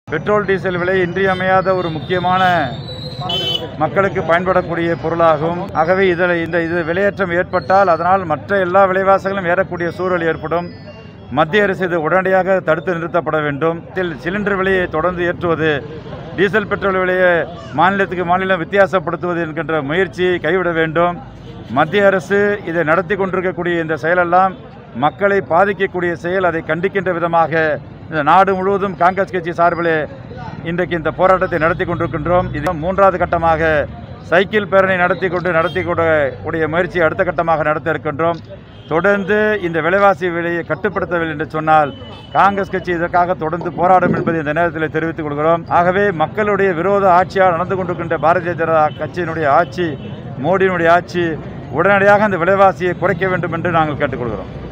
petrol diesel விலை இன்றியமையாத ஒரு முக்கியமான மக்களுக்கு பயன்படக்கூடிய பொருளாகும் ஆகவே இதில் இந்த இது விலையேற்றம் ஏற்பட்டால் அதனால் மற்ற எல்லா விலைவாசிகளும் ஏறக்கூடிய சூழல் ஏற்படும் மத்திய அரசு இது உடனடியாக தடுத்து நிறுத்தப்பட வேண்டும் இதில் சிலிண்டர் விலையை தொடர்ந்து ஏற்றுவது டீசல் பெட்ரோல் விலையை மாநிலத்துக்கு மாநிலம் வித்தியாசப்படுத்துவது என்கின்ற முயற்சியை கைவிட வேண்டும் மத்திய அரசு இதை நடத்தி கொண்டிருக்கக்கூடிய இந்த செயலெல்லாம் மக்களை பாதிக்கக்கூடிய செயல் அதை கண்டிக்கின்ற விதமாக இந்த நாடு முழுவதும் காங்கிரஸ் கட்சி சார்பிலே இன்றைக்கு இந்த போராட்டத்தை நடத்தி கொண்டிருக்கின்றோம் இது மூன்றாவது கட்டமாக சைக்கிள் பேரணி நடத்தி கொண்டு நடத்தி கூட கூடிய முயற்சியை அடுத்த கட்டமாக நடத்த இருக்கின்றோம் தொடர்ந்து இந்த விலைவாசி விலையை கட்டுப்படுத்தவில்லை என்று சொன்னால் காங்கிரஸ் கட்சி இதற்காக தொடர்ந்து போராடும் என்பதை இந்த நேரத்தில் தெரிவித்துக் கொள்கிறோம் ஆகவே மக்களுடைய விரோத ஆட்சியால் நடந்து கொண்டிருக்கின்ற பாரதிய ஜனதா கட்சியினுடைய ஆட்சி மோடியினுடைய ஆட்சி உடனடியாக அந்த விலைவாசியை குறைக்க வேண்டும் என்று நாங்கள் கேட்டுக்கொள்கிறோம்